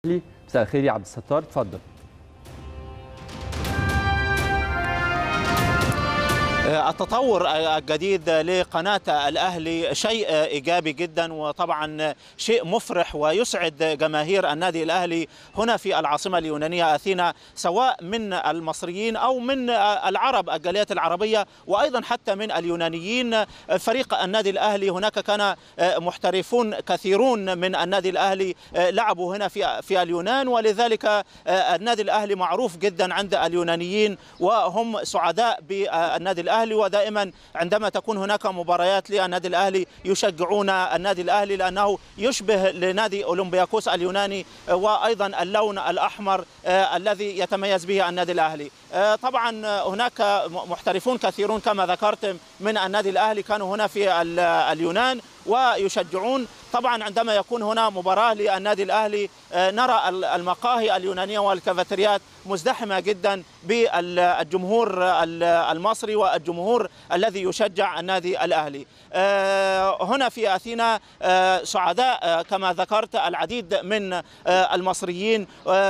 مساء الخير يا عبد الستار اتفضل التطور الجديد لقناة الأهلي شيء إيجابي جدا وطبعا شيء مفرح ويسعد جماهير النادي الأهلي هنا في العاصمة اليونانية أثينا سواء من المصريين أو من العرب الجاليات العربية وأيضا حتى من اليونانيين فريق النادي الأهلي هناك كان محترفون كثيرون من النادي الأهلي لعبوا هنا في في اليونان ولذلك النادي الأهلي معروف جدا عند اليونانيين وهم سعداء بالنادي الأهلي الاهلي ودائما عندما تكون هناك مباريات للنادي الاهلي يشجعون النادي الاهلي لانه يشبه لنادي اولمبياكوس اليوناني وايضا اللون الاحمر الذي يتميز به النادي الاهلي. طبعا هناك محترفون كثيرون كما ذكرت من النادي الاهلي كانوا هنا في اليونان ويشجعون طبعا عندما يكون هنا مباراة للنادي الأهلي نرى المقاهي اليونانية والكافيتريات مزدحمة جدا بالجمهور المصري والجمهور الذي يشجع النادي الأهلي هنا في أثينا سعداء كما ذكرت العديد من المصريين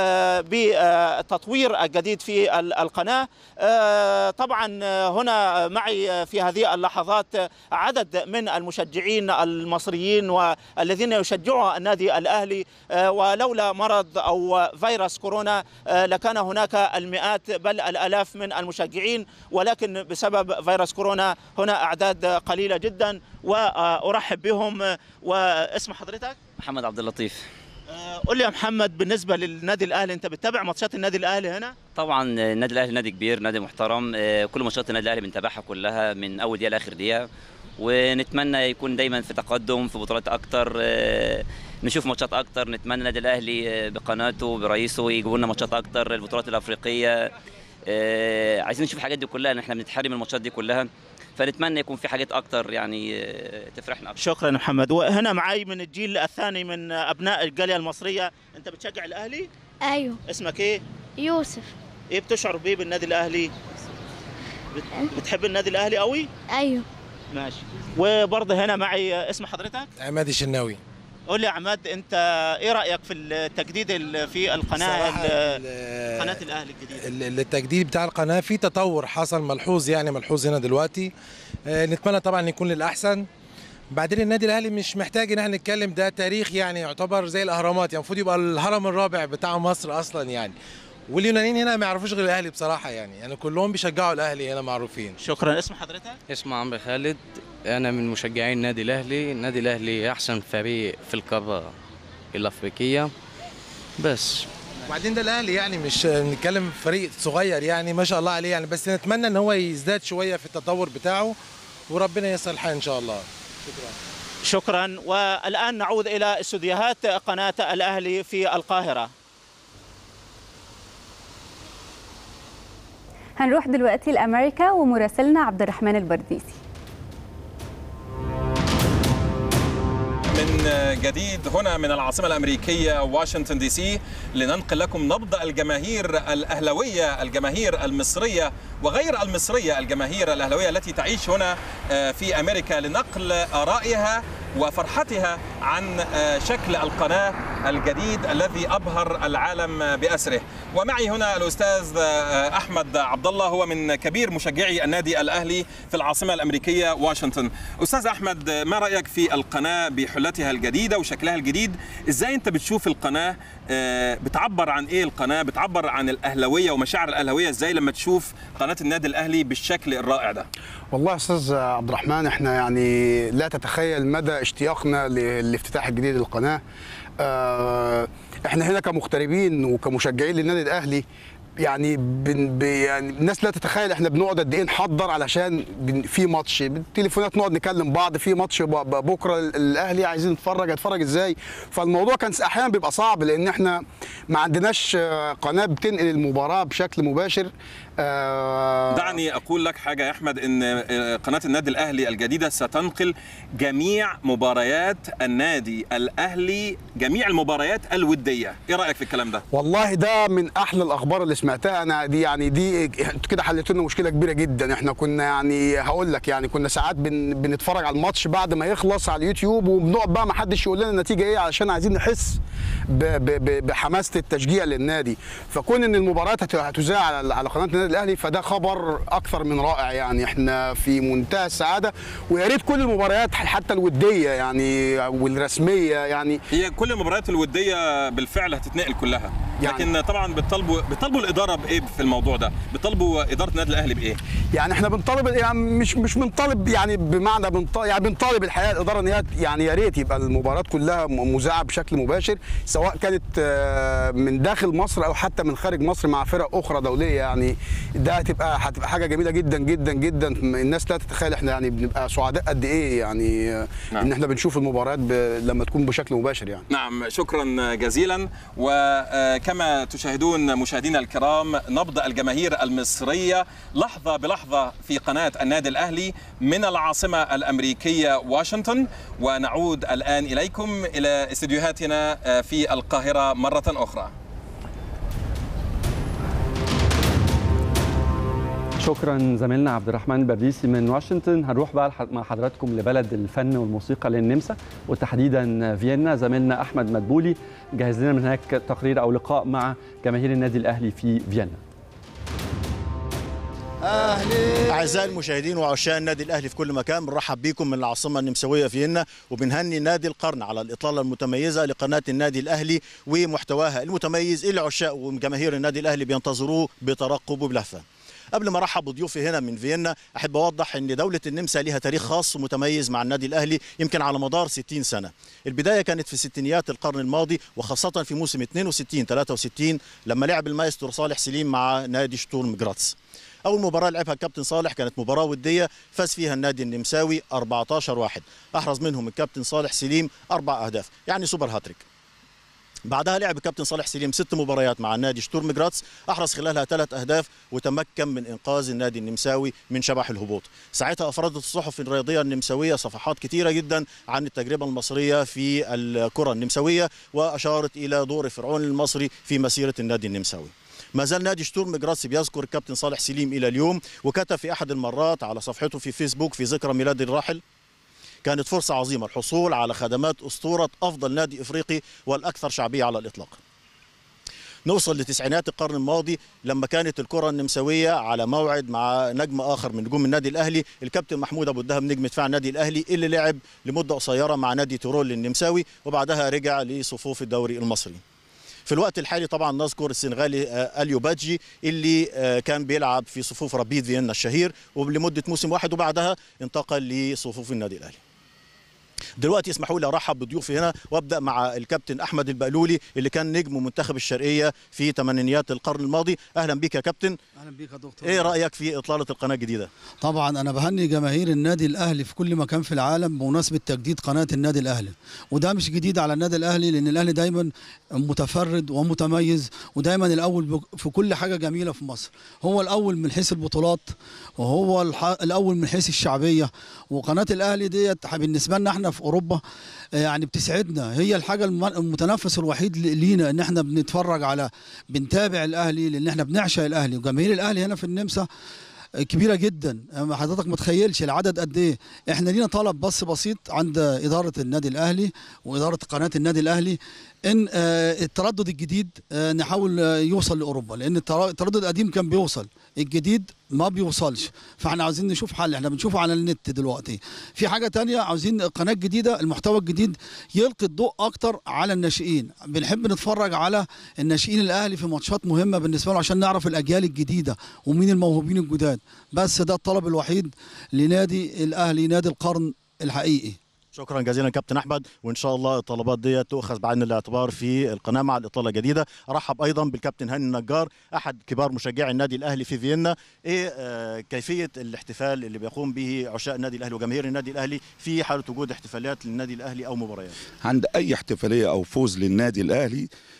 بالتطوير الجديد في القناة طبعا هنا معي في هذه اللحظات عدد من المشجعين المصريين والذين يشجعوا النادي الأهلي ولولا مرض أو فيروس كورونا لكان هناك المئات بل الألاف من المشجعين ولكن بسبب فيروس كورونا هنا أعداد قليلة جدا وأرحب بهم واسم حضرتك؟ محمد عبد اللطيف قول لي يا محمد بالنسبة للنادي الأهلي أنت بتتابع ماتشات النادي الأهلي هنا؟ طبعا النادي الأهلي نادي كبير نادي محترم كل ماتشات النادي الأهلي بنتابعها كلها من أول دقيقة لآخر دقيقة ونتمنى يكون دايما في تقدم في بطولات اكتر نشوف ماتشات اكتر نتمنى النادي الاهلي بقناته برئيسه يجيبوا لنا ماتشات اكتر البطولات الافريقيه عايزين نشوف الحاجات دي كلها احنا بنتحرم الماتشات دي كلها فنتمنى يكون في حاجات اكتر يعني تفرحنا أكتر. شكرا محمد وهنا معي من الجيل الثاني من ابناء الجاليه المصريه انت بتشجع الاهلي ايوه اسمك ايه يوسف ايه بتشعر بيه بالنادي الاهلي بتحب النادي الاهلي قوي ايوه ماشي وبرضه هنا معي اسم حضرتك عماد الشناوي قول لي يا عماد انت ايه رايك في التجديد في القناه قناه الاهلي الجديده التجديد بتاع القناه في تطور حصل ملحوظ يعني ملحوظ هنا دلوقتي نتمنى طبعا يكون للاحسن بعدين النادي الاهلي مش محتاج ان احنا نتكلم ده تاريخ يعني يعتبر زي الاهرامات يعني المفروض يبقى الهرم الرابع بتاع مصر اصلا يعني واليونانيين هنا ما يعرفوش غير الاهلي بصراحه يعني يعني كلهم بيشجعوا الاهلي هنا معروفين شكرا اسم حضرتك اسمي عمرو خالد انا من مشجعين النادي الاهلي النادي الاهلي احسن فريق في القاره الافريقيه بس وبعدين ده الاهلي يعني مش نتكلم فريق صغير يعني ما شاء الله عليه يعني بس نتمنى ان هو يزداد شويه في التطور بتاعه وربنا ييسر الحال ان شاء الله شكرا شكرا والان نعود الى استوديوهات قناه الاهلي في القاهره هنروح دلوقتي لأمريكا ومراسلنا عبد الرحمن البرديسي من جديد هنا من العاصمة الأمريكية واشنطن دي سي لننقل لكم نبض الجماهير الأهلوية الجماهير المصرية وغير المصرية الجماهير الأهلوية التي تعيش هنا في أمريكا لنقل آرائها وفرحتها عن شكل القناة الجديد الذي أبهر العالم بأسره ومعي هنا الأستاذ أحمد عبد الله هو من كبير مشجعي النادي الأهلي في العاصمة الأمريكية واشنطن أستاذ أحمد ما رأيك في القناة بحلتها الجديدة وشكلها الجديد إزاي أنت بتشوف القناة بتعبر عن إيه القناة بتعبر عن الأهلوية ومشاعر الأهلوية إزاي لما تشوف قناة النادي الأهلي بالشكل الرائع ده والله يا استاذ عبد الرحمن احنا يعني لا تتخيل مدى اشتياقنا للافتتاح الجديد للقناه اه احنا هنا كمغتربين وكمشجعين للنادي الاهلي يعني بن يعني الناس لا تتخيل احنا بنقعد قد ايه نحضر علشان في ماتش بالتليفونات نقعد نكلم بعض في ماتش بكره الاهلي عايزين نتفرج هتفرج ازاي فالموضوع كان احيانا بيبقى صعب لان احنا ما عندناش آه، قناه بتنقل المباراه بشكل مباشر آه، دعني اقول لك حاجه يا احمد ان آه، قناه النادي الاهلي الجديده ستنقل جميع مباريات النادي الاهلي جميع المباريات الوديه ايه رايك في الكلام ده والله ده من احلى الاخبار اللي سمعتها انا دي يعني دي انتوا كده حليتوا لنا مشكله كبيره جدا احنا كنا يعني هقول لك يعني كنا ساعات بن بنتفرج على الماتش بعد ما يخلص على اليوتيوب وبنقعد بقى ما حدش يقول لنا النتيجه ايه علشان عايزين نحس ب ب ب بحماسه التشجيع للنادي فكون ان المباريات هت- هتذاع على على قناه النادي الاهلي فده خبر اكثر من رائع يعني احنا في منتهى السعاده ويا ريت كل المباريات حتى الوديه يعني والرسميه يعني هي كل المباريات الوديه بالفعل هتتنقل كلها يعني- لكن طبعا بتطالبوا بتطالبوا الاداره بايه في الموضوع ده بتطالبوا اداره النادي الاهلي بايه يعني احنا بنطالب يعني مش مش بنطالب يعني بمعنى بنطالب يعني بنطالب الحقيقه الاداره ان هي يعني يا ريت يبقى المباريات كلها م- مذاعه بشكل مباشر سواء كانت آه، من داخل مصر او حتى من خارج مصر مع فرق اخرى دوليه يعني ده هتبقى هتبقى حاجه جميله جدا جدا جدا الناس لا تتخيل احنا يعني بنبقى سعداء قد ايه يعني آه، نعم. ان احنا بنشوف المباريات ب- لما تكون بشكل مباشر يعني نعم شكرا جزيلا وكما تشاهدون مشاهدينا الكرام نبض الجماهير المصرية لحظة بلحظة في قناة النادي الأهلي من العاصمة الأمريكية واشنطن ونعود الآن إليكم إلى استديوهاتنا في القاهرة مرة أخرى شكرا زميلنا عبد الرحمن البرديسي من واشنطن هنروح بقى لح- مع حضراتكم لبلد الفن والموسيقى للنمسا وتحديدا فيينا زميلنا احمد مدبولي جهز لنا من هناك تقرير او لقاء مع جماهير النادي الاهلي في فيينا أعزائي المشاهدين وعشاق النادي الأهلي في كل مكان بنرحب بكم من العاصمة النمساوية فيينا وبنهني نادي القرن على الإطلالة المتميزة لقناة النادي الأهلي ومحتواها المتميز اللي عشاق وجماهير النادي الأهلي بينتظروه بترقب وبلهفة قبل ما ارحب بضيوفي هنا من فيينا احب اوضح ان دوله النمسا ليها تاريخ خاص ومتميز مع النادي الاهلي يمكن على مدار 60 سنه البدايه كانت في ستينيات القرن الماضي وخاصه في موسم 62 63 لما لعب المايسترو صالح سليم مع نادي شتورم جراتس اول مباراه لعبها الكابتن صالح كانت مباراه وديه فاز فيها النادي النمساوي 14 واحد احرز منهم الكابتن صالح سليم اربع اهداف يعني سوبر هاتريك بعدها لعب الكابتن صالح سليم ست مباريات مع نادي شتورم جراتس احرز خلالها ثلاث اهداف وتمكن من انقاذ النادي النمساوي من شبح الهبوط ساعتها افردت الصحف الرياضيه النمساويه صفحات كثيره جدا عن التجربه المصريه في الكره النمساويه واشارت الى دور فرعون المصري في مسيره النادي النمساوي ما زال نادي شتورم جراسي بيذكر الكابتن صالح سليم الى اليوم وكتب في احد المرات على صفحته في فيسبوك في ذكرى ميلاد الراحل كانت فرصة عظيمة الحصول على خدمات أسطورة أفضل نادي إفريقي والأكثر شعبية على الإطلاق نوصل لتسعينات القرن الماضي لما كانت الكرة النمساوية على موعد مع نجم آخر من نجوم النادي الأهلي الكابتن محمود أبو الدهب نجم دفاع النادي الأهلي اللي لعب لمدة قصيرة مع نادي تيرول النمساوي وبعدها رجع لصفوف الدوري المصري في الوقت الحالي طبعا نذكر السنغالي آه، اليو بادجي اللي آه، كان بيلعب في صفوف ربيد فيينا الشهير ولمده موسم واحد وبعدها انتقل لصفوف النادي الاهلي دلوقتي اسمحوا لي ارحب بضيوفي هنا وابدا مع الكابتن احمد البقلولي اللي كان نجم منتخب الشرقيه في ثمانينيات القرن الماضي اهلا بيك يا كابتن اهلا بيك يا دكتور ايه رايك في اطلاله القناه الجديده طبعا انا بهني جماهير النادي الاهلي في كل مكان في العالم بمناسبه تجديد قناه النادي الاهلي وده مش جديد على النادي الاهلي لان الاهلي دايما متفرد ومتميز ودايما الاول بك- في كل حاجه جميله في مصر هو الاول من حيث البطولات وهو الح- الاول من حيث الشعبيه وقناه الاهلي ديت بالنسبه لنا احنا في اوروبا آه، يعني بتسعدنا هي الحاجه الم- المتنفس الوحيد ل- لينا ان احنا بنتفرج على بنتابع الاهلي لان احنا بنعشق الاهلي وجماهير الاهلي هنا في النمسا كبيره جدا أما حضرتك ما تخيلش العدد قد ايه احنا لينا طلب بس بسيط عند اداره النادي الاهلي واداره قناه النادي الاهلي ان آه، التردد الجديد آه، نحاول آه، يوصل لاوروبا لان التر- التردد القديم كان بيوصل الجديد ما بيوصلش فاحنا عاوزين نشوف حل احنا بنشوفه على النت دلوقتي في حاجه تانية عاوزين قناه جديده المحتوى الجديد يلقي الضوء اكتر على الناشئين بنحب نتفرج على الناشئين الاهلي في ماتشات مهمه بالنسبه له عشان نعرف الاجيال الجديده ومين الموهوبين الجداد بس ده الطلب الوحيد لنادي الاهلي نادي القرن الحقيقي شكرا جزيلا كابتن احمد وان شاء الله الطلبات دي تؤخذ بعين الاعتبار في القناه مع الاطاله الجديده ارحب ايضا بالكابتن هاني النجار احد كبار مشجعي النادي الاهلي في فيينا ايه آه كيفيه الاحتفال اللي بيقوم به عشاق النادي الاهلي وجماهير النادي الاهلي في حاله وجود احتفالات للنادي الاهلي او مباريات عند اي احتفاليه او فوز للنادي الاهلي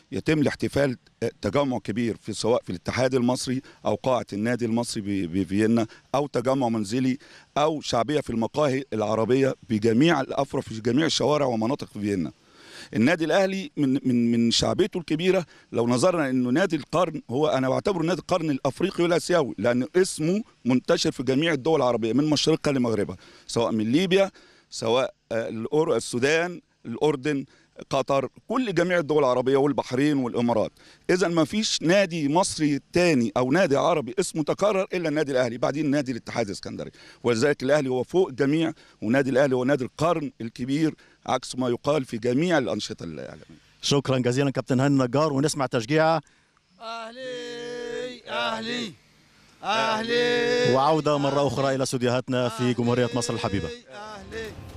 يتم الاحتفال تجمع كبير في سواء في الاتحاد المصري او قاعه النادي المصري بفيينا او تجمع منزلي او شعبيه في المقاهي العربيه بجميع الافرع في جميع الشوارع ومناطق في فيينا. النادي الاهلي من من من شعبيته الكبيره لو نظرنا انه نادي القرن هو انا بعتبره نادي القرن الافريقي والاسيوي لان اسمه منتشر في جميع الدول العربيه من مشرقها لمغربها سواء من ليبيا سواء السودان الاردن قطر كل جميع الدول العربيه والبحرين والامارات اذا ما فيش نادي مصري تاني او نادي عربي اسمه تكرر الا النادي الاهلي بعدين نادي الاتحاد الاسكندري ولذلك الاهلي هو فوق الجميع ونادي الاهلي هو نادي القرن الكبير عكس ما يقال في جميع الانشطه الاعلاميه شكرا جزيلا كابتن هاني نجار ونسمع تشجيع اهلي اهلي اهلي وعوده مره اخرى الى استوديوهاتنا في جمهوريه مصر الحبيبه اهلي